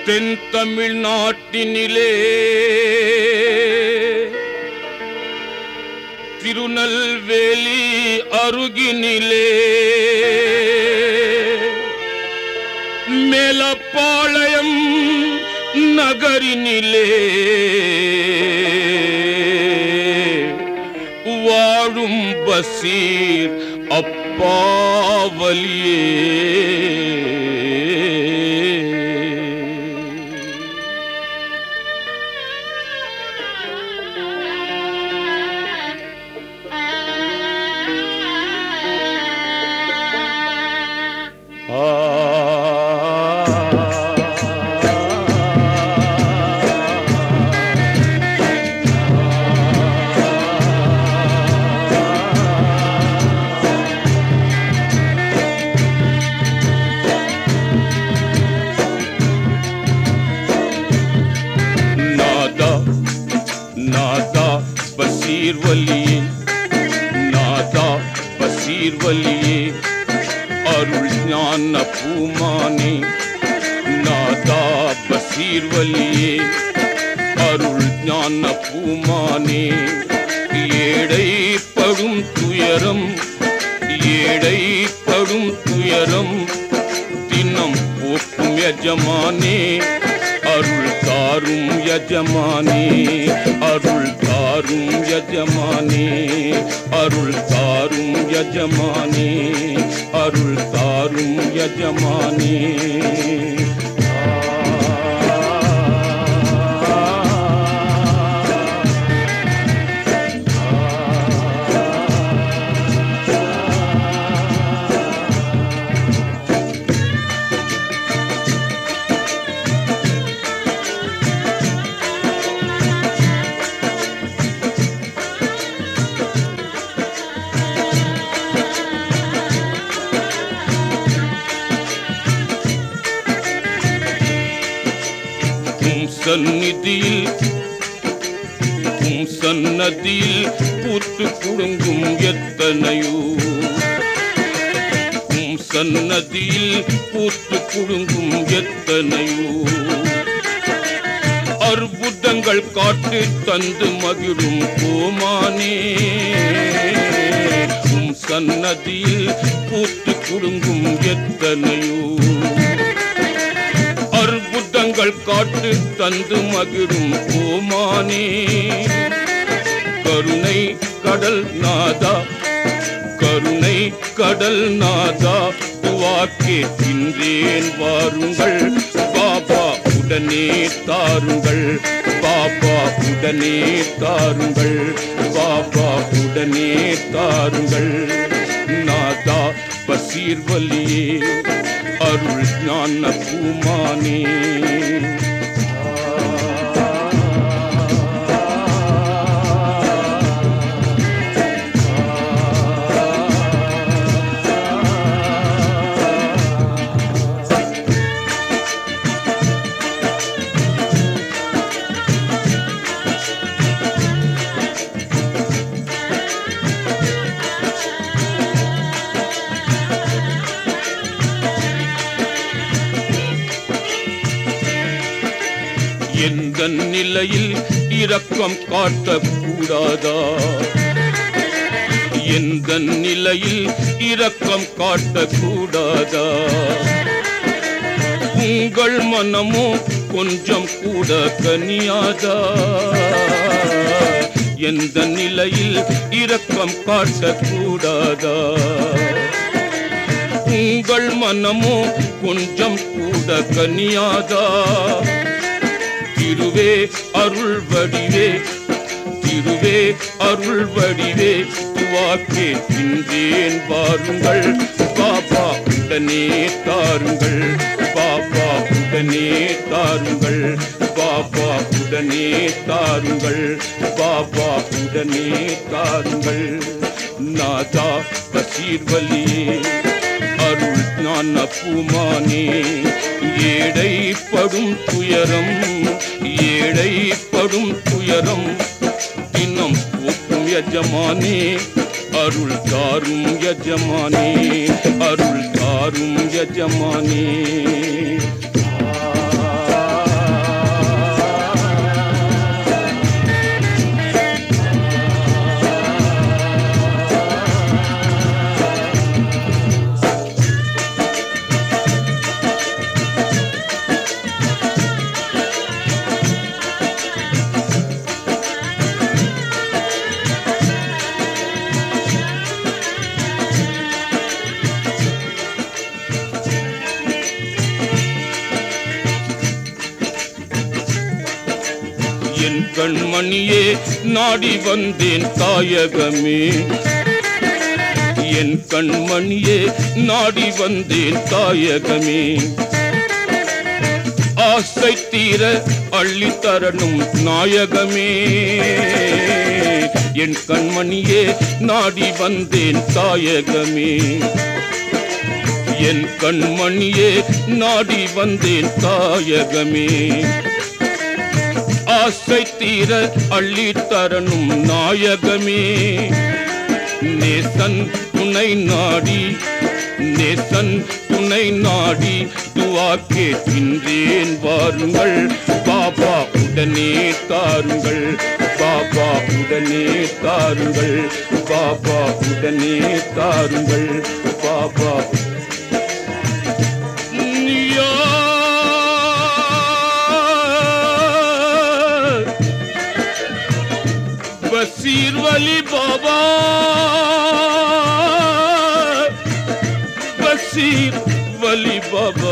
தென் தமிழ்நாட்டினிலே திருநெல்வேலி அருகினிலே மேலப்பாளையம் நகரினிலே வாழும் பசீர் அப்பாவலியே நாதா நாதா பசீர் வலியே நாதா பசீர் வலியே அருள் ஞான பூமானே நாதா பசீர் வலியே அருள் ஞான பூமானே ஏடை படும் துயரம் ஏடை படும் துயரம் தினம் போக்கும் எஜமானே அருள் தாரும் யஜமானே அருள் தாரும் யஜமானே அருள் தாரும் யஜமானே அருள் தாரும் யஜமானே உம் சந்நிதியில் உம் சன்னதியில் பூத்து குடுங்கும் எத்தனையோ உம் சன்னதியில் பூத்து குடுங்கும் எத்தனையோ அற்புதங்கள் காட்டு தந்து மகிழும் கோமானே உம் சன்னதியில் பூத்து குடுங்கும் எத்தனையோ அற்புதங்கள் காட்டு தந்து மகிழும் கோமானே கருணை கடல் நாதா கருணை கடல் நாதா வாக்கேற்கின்றேன் வாருங்கள் பாபா உடனே தாருங்கள் பாபா உடனே தாருங்கள் பாபா உடனே தாருங்கள் நாதா பசீர் வலியே அருள் ஞான பூமானே எந்த நிலையில் இரக்கம் காட்டக்கூடாதா எந்த நிலையில் இரக்கம் காட்டக்கூடாதா உங்கள் மனமோ கொஞ்சம் கூட கனியாதா எந்த நிலையில் இரக்கம் காட்டக்கூடாதா உங்கள் மனமோ கொஞ்சம் கூட கனியாதா திருவே அருள் வடிவே திருவே அருள் வடிவே துவாக்கே இன்றேன் வாருங்கள் பாபா உடனே தாருங்கள் பாபா உடனே தாருங்கள் பாபா உடனே தாருங்கள் பாபா உடனே தாருங்கள் நாதா பசீர் வலியே அருள் ஞான பூமானே ஏடை படும் துயரம் ஏடை படும் துயரம் தினம் போக்கும் எஜமானே அருள் தாரும் எஜமானே அருள் தாரும் எஜமானே ஆ கண்மணியே நாடி வந்தேன் தாயகமே என் கண்மணியே நாடி வந்தேன் தாயகமே ஆசை தீர அள்ளி தரணும் நாயகமே என் கண்மணியே நாடி வந்தேன் தாயகமே என் கண்மணியே நாடி வந்தேன் தாயகமே ஆசை தீர அள்ளி தரணும் நாயகமே நேசன் துணை நாடி நேசன் துணை நாடி துவா கேட்கின்றேன் வாருங்கள் பாபா உடனே தாருங்கள் பாபா உடனே தாருங்கள் பாபா உடனே தாருங்கள் பாபா யா बसीर वली बाबा बसीर वली बाबा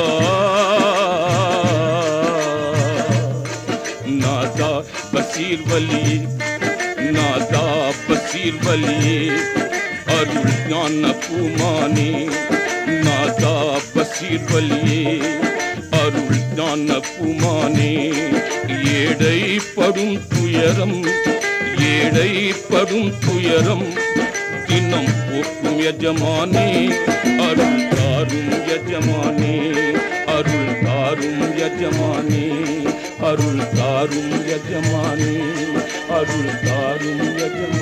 नादा बसीर वली नादा बसीर वली अरुள் ஞான பூமானே நாதா பசீர் வலியே அருள் ஞான பூமானே ஏடை படும் துயரம் ஏடை படும் துயரம் தினம் போக்கும் எஜமானே அருள் தாரும் எஜமானே அருள் தாரும் எஜமானே அருள் தாரும் எஜமானே அருள் தாரும் எஜமானே